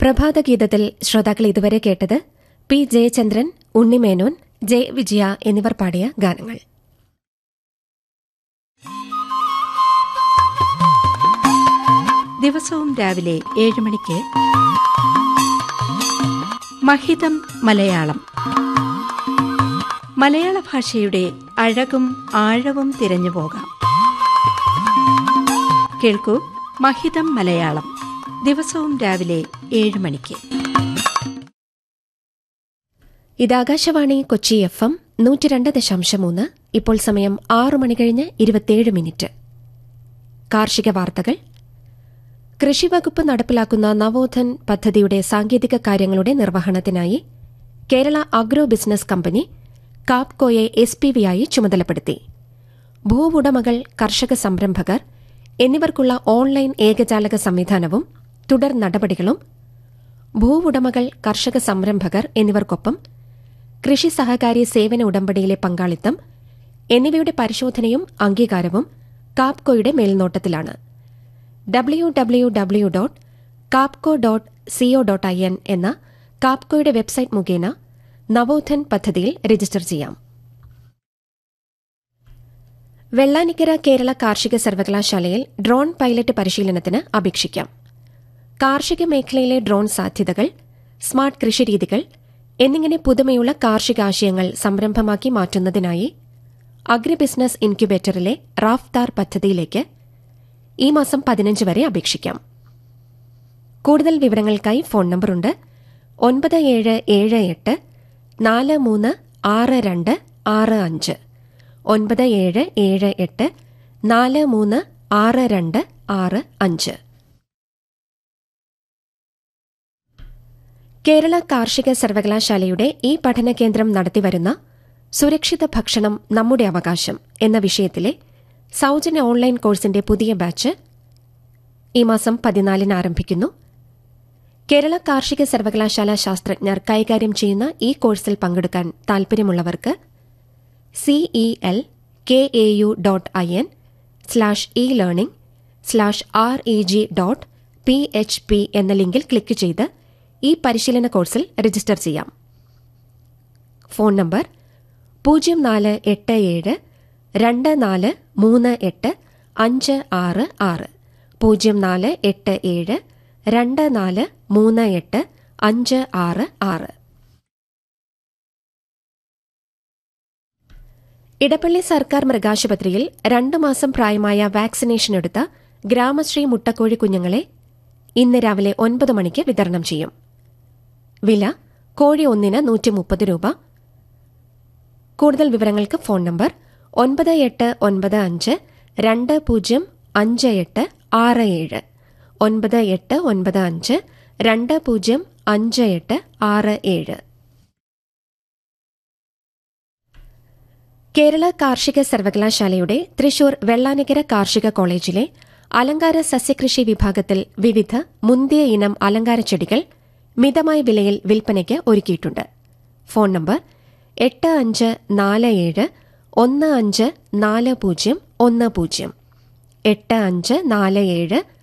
പ്രഭാതഗീതത്തിൽ ശ്രോതാക്കൾ ഇതുവരെ കേട്ടത് പി ജയചന്ദ്രൻ ഉണ്ണിമേനോൻ ജെ വിജയ എന്നിവർ പാടിയ ഗാനങ്ങൾ ദിവസവും രാവിലെ ഏഴ് മണിക്ക് മഹിതം മലയാളം മലയാള ഭാഷയുടെ അഴകും ആഴവും തിരഞ്ഞു പോകാം കേൾക്കൂ മഹിതം മലയാളം ദിവസവും രാവിലെ ഏഴ് മണിക്ക് ഇത് ആകാശവാണി കൊച്ചി എഫ് എം നൂറ്റി രണ്ട് ദശാംശം മൂന്ന് ഇപ്പോൾ സമയം ആറു മണി കഴിഞ്ഞ് ഇരുപത്തിയേഴ് മിനിറ്റ് കാർഷിക വാർത്തകൾ കൃഷിവകുപ്പ് നടപ്പിലാക്കുന്ന നവോധൻ പദ്ധതിയുടെ സാങ്കേതിക കാര്യങ്ങളുടെ നിർവഹണത്തിനായി കേരള അഗ്രോ ബിസിനസ് കമ്പനി കാപ്കോയെ എസ് പി വിയായി ചുമതലപ്പെടുത്തി ഭൂവുടമകൾ കർഷക സംരംഭകർ എന്നിവർക്കുള്ള ഓൺലൈൻ ഏകജാലക സംവിധാനവും തുടർ നടപടികളും ഭൂവുടമകൾ കർഷക സംരംഭകർ എന്നിവർക്കൊപ്പം കൃഷി സഹകാരി സേവന ഉടമ്പടിയിലെ പങ്കാളിത്തം എന്നിവയുടെ പരിശോധനയും അംഗീകാരവും കാപ്കോയുടെ മേൽനോട്ടത്തിലാണ് W W W dot Kapco dot co dot I N എന്ന കാപ്കോയുടെ വെബ്സൈറ്റ് മുഖേന നവോധൻ പദ്ധതിയിൽ രജിസ്റ്റർ ചെയ്യാം വെള്ളാനിക്കര കേരള കാർഷിക സർവകലാശാലയിൽ ഡ്രോൺ പൈലറ്റ് പരിശീലനത്തിന് അപേക്ഷിക്കാം കാർഷിക മേഖലയിലെ ഡ്രോൺ സാധ്യതകൾ സ്മാർട്ട് കൃഷിരീതികൾ എന്നിങ്ങനെ പുതുമയുള്ള കാർഷികാശയങ്ങൾ സംരംഭമാക്കി മാറ്റുന്നതിനായി അഗ്രി ബിസിനസ് ഇൻക്യുബേറ്ററിലെ റാഫ്താർ പദ്ധതിയിലേക്ക് ഈ മാസം പതിനഞ്ച് വരെ അപേക്ഷിക്കാം കൂടുതൽ വിവരങ്ങൾക്കായി ഫോൺ നമ്പറുണ്ട് ഒൻപത് ഏഴ് ഏഴ് എട്ട് നാല് മൂന്ന് ആറ് രണ്ട് ആറ് അഞ്ച് ഒൻപത് ഏഴ് ഏഴ് എട്ട് നാല് മൂന്ന് ആറ് രണ്ട് ആറ് അഞ്ച് കേരള കാർഷിക സർവകലാശാലയുടെ ഈ പഠനകേന്ദ്രം നടത്തിവരുന്ന സുരക്ഷിത ഭക്ഷണം നമ്മുടെ അവകാശം എന്ന വിഷയത്തിലെ സൌജന്യ ഓൺലൈൻ കോഴ്സിന്റെ പുതിയ ബാച്ച് ഈ മാസം പതിനാലിന് ആരംഭിക്കുന്നു കേരള കാർഷിക സർവകലാശാല ശാസ്ത്രജ്ഞർ കൈകാര്യം ചെയ്യുന്ന ഈ കോഴ്സിൽ പങ്കെടുക്കാൻ താൽപര്യമുള്ളവർക്ക് CEL K A U dot I N slash e learning slash R E G dot P H P എന്ന ലിങ്കിൽ ക്ലിക്ക് ചെയ്ത് ഈ പരിശീലന കോഴ്സിൽ രജിസ്റ്റർ ചെയ്യാം ഫോൺ നമ്പർ പൂജ്യം നാല് എട്ട് ഏഴ് രണ്ട് നാല് മൂന്ന് എട്ട് അഞ്ച് ആറ് ആറ് പൂജ്യം നാല് എട്ട് ഏഴ് രണ്ട് നാല് മൂന്ന് എട്ട് അഞ്ച് ആറ് ആറ് ഇടപ്പള്ളി സർക്കാർ മൃഗാശുപത്രിയിൽ രണ്ടു മാസം പ്രായമായ വാക്സിനേഷൻ എടുത്ത ഗ്രാമശ്രീ മുട്ടക്കോഴി കുഞ്ഞുങ്ങളെ ഇന്ന് രാവിലെ ഒൻപത് മണിക്ക് വിതരണം ചെയ്യും വില കോഴി ഒന്നിന് നൂറ്റി മുപ്പത് രൂപ കൂടുതൽ വിവരങ്ങൾക്ക് ഫോൺ നമ്പർ ഒൻപത് എട്ട് ഒൻപത് അഞ്ച് രണ്ട് പൂജ്യം അഞ്ച് എട്ട് ആറ് ഏഴ് ഒൻപത് എട്ട് ഒൻപത് അഞ്ച് രണ്ട് പൂജ്യം അഞ്ച് എട്ട് ആറ് ഏഴ് കേരള കാർഷിക സർവകലാശാലയുടെ തൃശൂർ വെള്ളാനിക്കര കാർഷിക കോളേജിലെ അലങ്കാര സസ്യകൃഷി വിഭാഗത്തിൽ വിവിധ മുന്തിയ ഇനം അലങ്കാര ചെടികൾ മിതമായ വിലയിൽ വിൽപ്പനയ്ക്ക് ഒരുക്കിയിട്ടുണ്ട് ഫോൺ നമ്പർ എട്ട് അഞ്ച് നാല് ഏഴ് ഒന്ന് അഞ്ച് നാല് പൂജ്യം ഒന്ന് പൂജ്യം എട്ട് അഞ്ച് നാല് ഏഴ്